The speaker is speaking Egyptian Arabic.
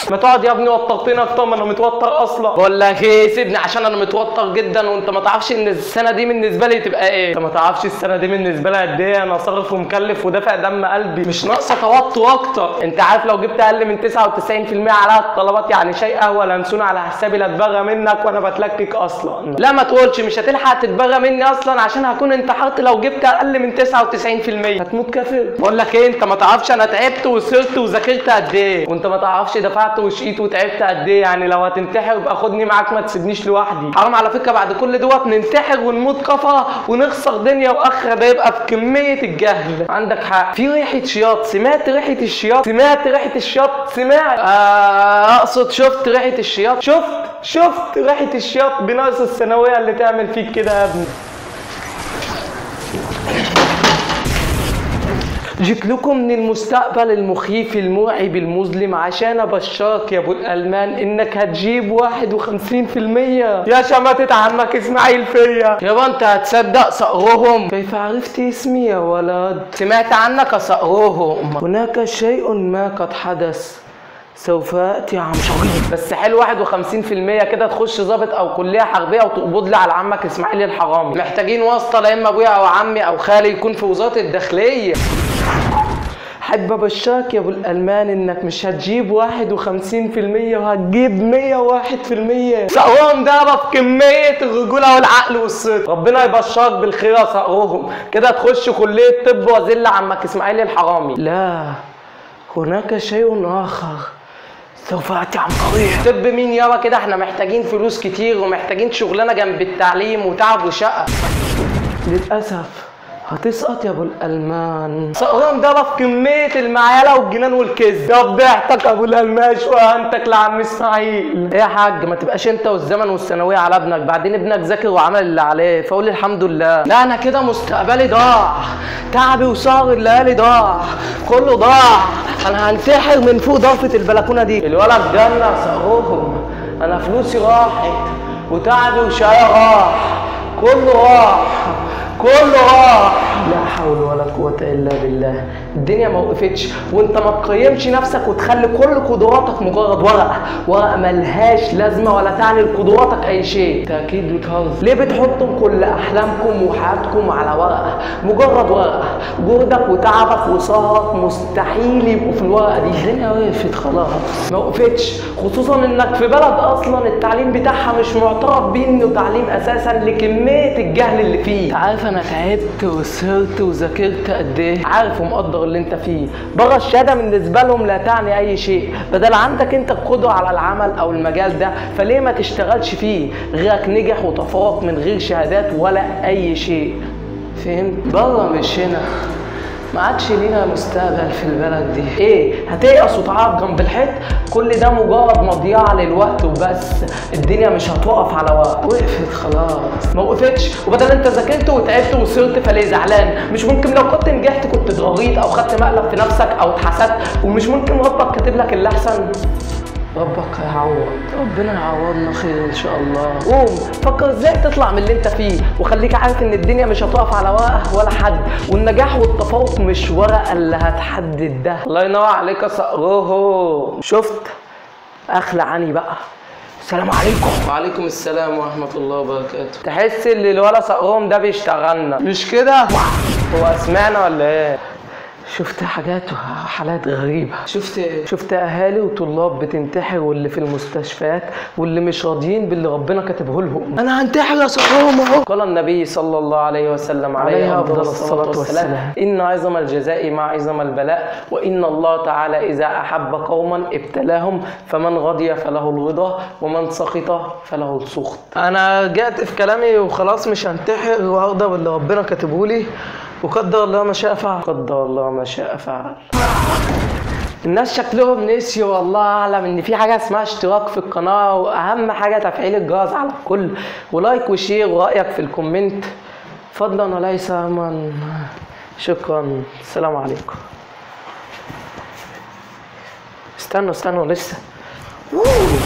ما تقعد يا ابني وترتني اكتر ما انا متوتر اصلا بقول لك ايه سيبني عشان انا متوتر جدا وانت ما تعرفش ان السنه دي بالنسبه لي تبقى ايه انت ما تعرفش السنه دي بالنسبه لي قد ايه انا صارف ومكلف ودافع دم قلبي مش ناقصه توتر اكتر انت عارف لو جبت اقل من 99% على الطلبات يعني شيء قهوه لانسون على حسابي لا اتبغى منك وانا بتلكك اصلا لا ما تقولش مش هتلحق تتبغى مني اصلا عشان هكون انتحرت لو جبت اقل من 99% هتموت كافر بقول لك ايه انت ما تعرفش انا تعبت وسرت وذاكرت قد ايه وانت ما تعرفش دفعت وشقيت وتعبت قد ايه يعني لو هتنتحر يبقى خدني معاك ما تسيبنيش لوحدي حرام على فكره بعد كل دوت ننتحر ونموت كفره ونخسر دنيا واخره ده يبقى في كميه الجهل عندك حق في ريحه شياط سمعت ريحه الشياط سمعت ريحه الشياط سمعت آه اقصد شفت ريحه الشياط شفت شفت ريحه الشياط بناقص الثانويه اللي تعمل فيك كده يا ابني جيت لكم من المستقبل المخيف المرعب المظلم عشان ابشرك يا ابو الالمان انك هتجيب 51% يا شماتة عمك اسماعيل فيا يابا انت هتصدق صقرهم كيف عرفت اسمي يا ولد سمعت عنك صقرهم هناك شيء ما قد حدث سوف ياتي عن قريب بس حلو 51% كده تخش ضابط او كليه حربيه وتقبض لي على عمك اسماعيل الحرامي محتاجين واسطه لا اما ابويا او عمي او خالي يكون في وزاره الداخليه حب ابشرك يا ابو الالمان انك مش هتجيب 51% وهتجيب 101% صقرهم ده في كميه الرجوله والعقل والصدق ربنا يبشرك بالخير يا صقرهم كده تخش كليه طب واذل عمك اسماعيل الحرامي لا هناك شيء اخر سوف اتي عن قريب طب مين يابا كده احنا محتاجين فلوس كتير ومحتاجين شغلانه جنب التعليم وتعب وشقه للاسف هتسقط يا ابو الالمان صقران ده في كميه المعيله والجنان والكذب يا فضحتك يا ابو الالمان وانتك لعم اسماعيل ايه يا حاج ما تبقاش انت والزمن والثانويه على ابنك بعدين ابنك ذاكر وعمل اللي عليه فقول الحمد لله لا انا كده مستقبلي ضاع تعبي وسهر الليالي ضاع كله ضاع انا هنتحر من فوق ضرفه البلكونه دي الولد جنة صقرهم انا فلوسي راحت وتعبي وشقايا راح كله راح كله راح لا حول ولا قوة إلا بالله الدنيا ما وقفتش وانت ما تقيمش نفسك وتخلي كل قدراتك مجرد ورقة ورقة ملهاش لازمة ولا تعني لقدراتك أي شيء انت أكيد بتهزر ليه بتحطم كل أحلامكم وحياتكم على ورقة مجرد ورقة جهدك وتعبك وسهرك مستحيل يبقوا في الورقة دي الدنيا وقفت خلاص ما وقفتش خصوصا انك في بلد اصلا التعليم بتاعها مش معترف بيه انه تعليم اساسا لكمية الجهل اللي فيه انت عارف انا تعبت وسهرت وذاكرت قد ايه عارف ومقدر اللي انت فيه بره الشهاده بالنسبه لهم لا تعني اي شيء بدل عندك انت القدره على العمل او المجال ده فليه ما تشتغلش فيه غيرك نجح وتفوق من غير شهادات ولا اي شيء فهمت بره مش هنا ما عادش لينا مستقبل في البلد دي ايه هتيأس وتعرف جنب الحيط كل ده مجرد مضيعة للوقت وبس الدنيا مش هتقف على وقت وقفت خلاص ما وقفتش وبدل انت ذاكرت وتعبت وصرت فليه زعلان مش ممكن لو كنت نجحت كنت اتغريت او خدت مقلب في نفسك او اتحسدت ومش ممكن ربك كاتب لك اللي احسن ربك هيعوض ربنا يعوضنا خير ان شاء الله قوم فكر ازاي تطلع من اللي انت فيه وخليك عارف ان الدنيا مش هتقف على ورقه ولا حد والنجاح والتفوق مش ورقه اللي هتحدد ده الله ينور عليك يا صقروه شفت اخلعني بقى السلام عليكم وعليكم السلام ورحمة الله وبركاته تحس ان الولا صقرهم ده بيشتغلنا مش كده هو سمعنا ولا ايه شفت حاجات وحالات غريبة شفت شفت أهالي وطلاب بتنتحر واللي في المستشفيات واللي مش راضيين باللي ربنا كاتبه لهم أنا هنتحر يا صحابهم أهو قال النبي صلى الله عليه وسلم عليه أفضل الصلاة والسلام إن عظم الجزاء مع عظم البلاء وإن الله تعالى إذا أحب قوما ابتلاهم فمن رضي فله الرضا ومن سخط فله السخط أنا جات في كلامي وخلاص مش هنتحر وهرضى باللي ربنا كاتبه لي وقدر الله ما شاء فعل قدر الله ما شاء فعل الناس شكلهم نسيوا والله اعلم ان في حاجه اسمها اشتراك في القناه واهم حاجه تفعيل الجرس على الكل ولايك وشير ورايك في الكومنت فضلا وليس امرا شكرا السلام عليكم استنوا استنوا لسه